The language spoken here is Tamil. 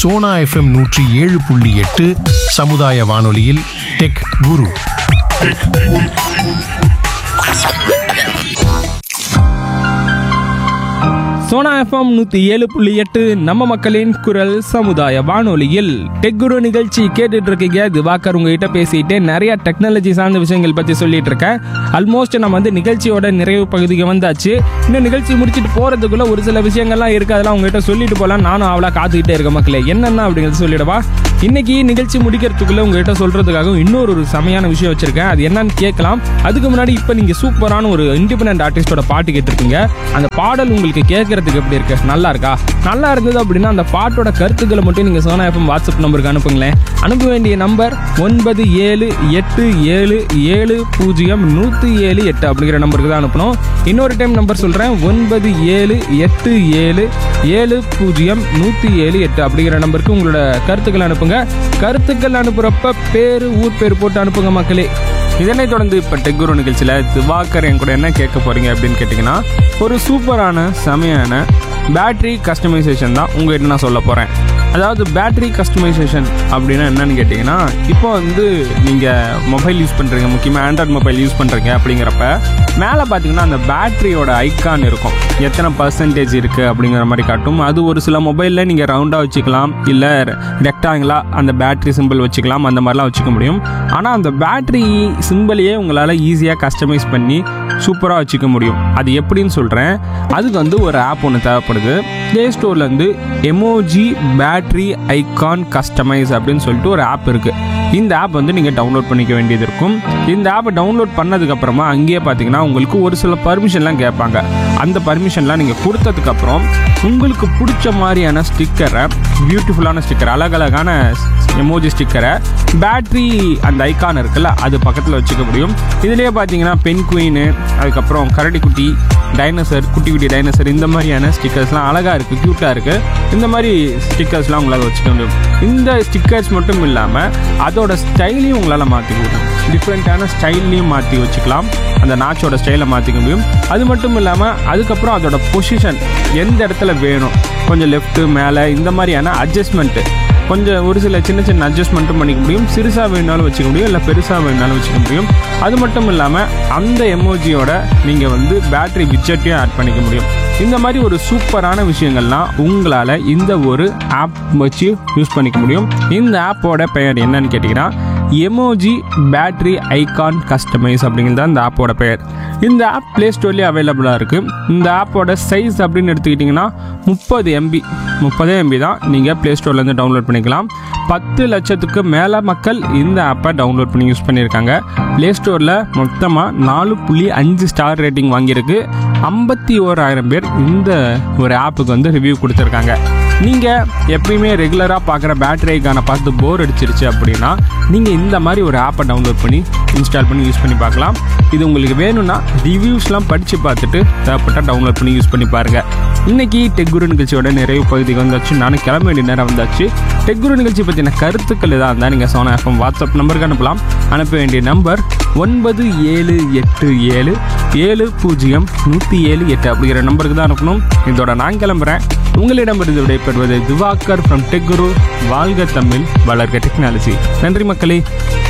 சோனா எஃப்எம் நூற்றி ஏழு புள்ளி எட்டு சமுதாய வானொலியில் டெக் குரு சோனா எஃப்எம் நூற்றி ஏழு புள்ளி எட்டு நம்ம மக்களின் குரல் சமுதாய வானொலியில் டெக் குரு நிகழ்ச்சி கேட்டுட்டு இருக்கீங்க திவாகர் உங்ககிட்ட பேசிட்டு நிறைய டெக்னாலஜி சார்ந்த விஷயங்கள் பற்றி சொல்லிட்டு இருக்கேன் ஆல்மோஸ்ட் நம்ம வந்து நிகழ்ச்சியோட நிறைவு பகுதிக்கு வந்தாச்சு இன்னும் நிகழ்ச்சி முடிச்சுட்டு போகிறதுக்குள்ள ஒரு சில விஷயங்கள்லாம் இருக்கு அதெல்லாம் உங்ககிட்ட சொல்லிட்டு போகலாம் நானும் அவளா காத்துக்கிட்டே இருக்கேன் மக்களே என்னென்ன அப்படிங்கிறது சொல்லிடவா இன்னைக்கு நிகழ்ச்சி முடிக்கிறதுக்குள்ள உங்ககிட்ட சொல்றதுக்காகவும் இன்னொரு ஒரு செமையான விஷயம் வச்சிருக்கேன் அது என்னன்னு கேட்கலாம் அதுக்கு முன்னாடி இப்போ நீங்க சூப்பரான ஒரு இண்டிபெண்டன்ட் ஆர்டிஸ்டோட பாட்டு கேட்டிருக்கீங்க அந்த பாடல் உங்களுக்கு கேட்கறதுக்கு எப்படி இருக்கு நல்லா இருக்கா நல்லா இருந்தது அப்படின்னா அந்த பாட்டோட கருத்துக்களை மட்டும் நீங்க சோனா எஃப்எம் வாட்ஸ்அப் நம்பருக்கு அனுப்புங்களேன் அனுப்ப வேண்டிய நம்பர் ஒன்பது ஏழு எட்டு ஏழு ஏழு பூஜ்ஜியம் நூற்றி ஏழு எட்டு அப்படிங்கிற நம்பருக்கு தான் அனுப்பணும் இன்னொரு டைம் நம்பர் சொல்றேன் ஒன்பது ஏழு எட்டு ஏழு ஏழு பூஜ்ஜியம் நூற்றி ஏழு எட்டு அப்படிங்கிற நம்பருக்கு உங்களோட கருத்துக்களை அனுப்புங்க கருத்துக்கள் அனுப்புறப்ப பேரு ஊர் பேர் போட்டு அனுப்புங்க மக்களே இதனைத் தொடர்ந்து இப்போ டெக்குரு நிகழ்ச்சியில் திவாகர் என் கூட என்ன கேட்க போறீங்க அப்படின்னு கேட்டிங்கன்னா ஒரு சூப்பரான செமையான பேட்டரி கஸ்டமைசேஷன் தான் உங்ககிட்ட நான் சொல்ல போகிறேன் அதாவது பேட்டரி கஸ்டமைசேஷன் அப்படின்னா என்னன்னு கேட்டிங்கன்னா இப்போ வந்து நீங்கள் மொபைல் யூஸ் பண்ணுறீங்க முக்கியமாக ஆண்ட்ராய்ட் மொபைல் யூஸ் பண்ணுறீங்க அப்படிங்கிறப்ப மேலே பார்த்தீங்கன்னா அந்த பேட்டரியோட ஐக்கான் இருக்கும் எத்தனை பர்சன்டேஜ் இருக்குது அப்படிங்கிற மாதிரி காட்டும் அது ஒரு சில மொபைலில் நீங்கள் ரவுண்டாக வச்சுக்கலாம் இல்லை ரெக்டாங்கிளாக அந்த பேட்டரி சிம்பிள் வச்சுக்கலாம் அந்த மாதிரிலாம் வச்சுக்க முடியும் ஆனால் அந்த பேட்டரி சிம்பிளையே உங்களால் ஈஸியாக கஸ்டமைஸ் பண்ணி சூப்பராக வச்சுக்க முடியும் அது எப்படின்னு சொல்கிறேன் அதுக்கு வந்து ஒரு ஆப் ஒன்று தேவைப்படுது ப்ளே ஸ்டோர்லேருந்து எமோஜி பேட்டரி ஐகான் கஸ்டமைஸ் அப்படின்னு சொல்லிட்டு ஒரு ஆப் இருக்குது இந்த ஆப் வந்து நீங்கள் டவுன்லோட் பண்ணிக்க வேண்டியது இருக்கும் இந்த ஆப்பை டவுன்லோட் பண்ணதுக்கப்புறமா அங்கேயே பார்த்தீங்கன்னா உங்களுக்கு ஒரு சில பர்மிஷன்லாம் கேட்பாங்க அந்த பர்மிஷன்லாம் நீங்கள் கொடுத்ததுக்கப்புறம் உங்களுக்கு பிடிச்ச மாதிரியான ஸ்டிக்கரை பியூட்டிஃபுல்லான ஸ்டிக்கர் அழகழகான எமோஜி ஸ்டிக்கரை பேட்ரி அந்த ஐகான் இருக்குல்ல அது பக்கத்தில் வச்சுக்க முடியும் இதுலேயே பார்த்தீங்கன்னா பென் குயின் அதுக்கப்புறம் கரடிக்குட்டி டைனோசர் குட்டி குட்டி டைனோசர் இந்த மாதிரியான ஸ்டிக்கர்ஸ்லாம் அழகாக இருக்குது க்யூட்டாக இருக்குது இந்த மாதிரி ஸ்டிக்கர்ஸ்லாம் உங்களால் வச்சுக்க முடியும் இந்த ஸ்டிக்கர்ஸ் மட்டும் இல்லாமல் அதோட ஸ்டைலையும் உங்களால் மாற்றிக்க முடியும் டிஃப்ரெண்ட்டான ஸ்டைல்லையும் மாற்றி வச்சுக்கலாம் அந்த நாச்சோட ஸ்டைலை மாற்றிக்க முடியும் அது மட்டும் இல்லாமல் அதுக்கப்புறம் அதோட பொசிஷன் எந்த இடத்துல வேணும் கொஞ்சம் லெஃப்ட்டு மேலே இந்த மாதிரியான அட்ஜஸ்ட்மெண்ட்டு கொஞ்சம் ஒரு சில சின்ன சின்ன அட்ஜஸ்ட்மெண்ட்டும் பண்ணிக்க முடியும் சிறுசாக வேணாலும் வச்சுக்க முடியும் இல்லை பெருசாக வேணாலும் வச்சுக்க முடியும் அது மட்டும் இல்லாமல் அந்த எமோஜியோட நீங்கள் வந்து பேட்டரி விட்ஜெட்டையும் ஆட் பண்ணிக்க முடியும் இந்த மாதிரி ஒரு சூப்பரான விஷயங்கள்லாம் உங்களால் இந்த ஒரு ஆப் வச்சு யூஸ் பண்ணிக்க முடியும் இந்த ஆப்போட பெயர் என்னன்னு கேட்டிங்கன்னா எமோஜி பேட்டரி ஐகான் கஸ்டமைஸ் அப்படிங்கிறது தான் இந்த ஆப்போட பெயர் இந்த ஆப் ப்ளே ஸ்டோர்லேயே அவைலபிளாக இருக்குது இந்த ஆப்போட சைஸ் அப்படின்னு எடுத்துக்கிட்டிங்கன்னா முப்பது எம்பி முப்பதே எம்பி தான் நீங்கள் ப்ளே ஸ்டோர்லேருந்து டவுன்லோட் பண்ணிக்கலாம் பத்து லட்சத்துக்கு மேலே மக்கள் இந்த ஆப்பை டவுன்லோட் பண்ணி யூஸ் பண்ணியிருக்காங்க ப்ளே ஸ்டோரில் மொத்தமாக நாலு புள்ளி அஞ்சு ஸ்டார் ரேட்டிங் வாங்கியிருக்கு ஐம்பத்தி ஓராயிரம் பேர் இந்த ஒரு ஆப்புக்கு வந்து ரிவ்யூ கொடுத்துருக்காங்க நீங்கள் எப்பயுமே ரெகுலராக பார்க்குற பேட்டரி ஐக்கானை பார்த்து போர் அடிச்சிருச்சு அப்படின்னா நீங்கள் இந்த மாதிரி ஒரு ஆப்பை டவுன்லோட் பண்ணி இன்ஸ்டால் பண்ணி யூஸ் பண்ணி பார்க்கலாம் இது உங்களுக்கு வேணும்னா ரிவ்யூஸ்லாம் படித்து பார்த்துட்டு தேவைப்பட்டால் டவுன்லோட் பண்ணி யூஸ் பண்ணி பாருங்கள் இன்னைக்கு டெக்குரு நிகழ்ச்சியோட நிறைவு பகுதிக்கு வந்தாச்சு நானும் கிளம்ப வேண்டிய நேரம் வந்தாச்சு டெக்குரு நிகழ்ச்சி பற்றின கருத்துக்கள் எதாக இருந்தால் நீங்கள் சோனா எஃப்எம் வாட்ஸ்அப் நம்பருக்கு அனுப்பலாம் அனுப்ப வேண்டிய நம்பர் ஒன்பது ஏழு எட்டு ஏழு ஏழு பூஜ்ஜியம் நூற்றி ஏழு எட்டு அப்படிங்கிற நம்பருக்கு தான் அனுப்பணும் இதோட நான் கிளம்புறேன் உங்களிடமிருந்து விடைபெறுவது திவாகர் ஃப்ரம் டெக்குரு வாழ்க தமிழ் வளர்க டெக்னாலஜி நன்றி மக்களே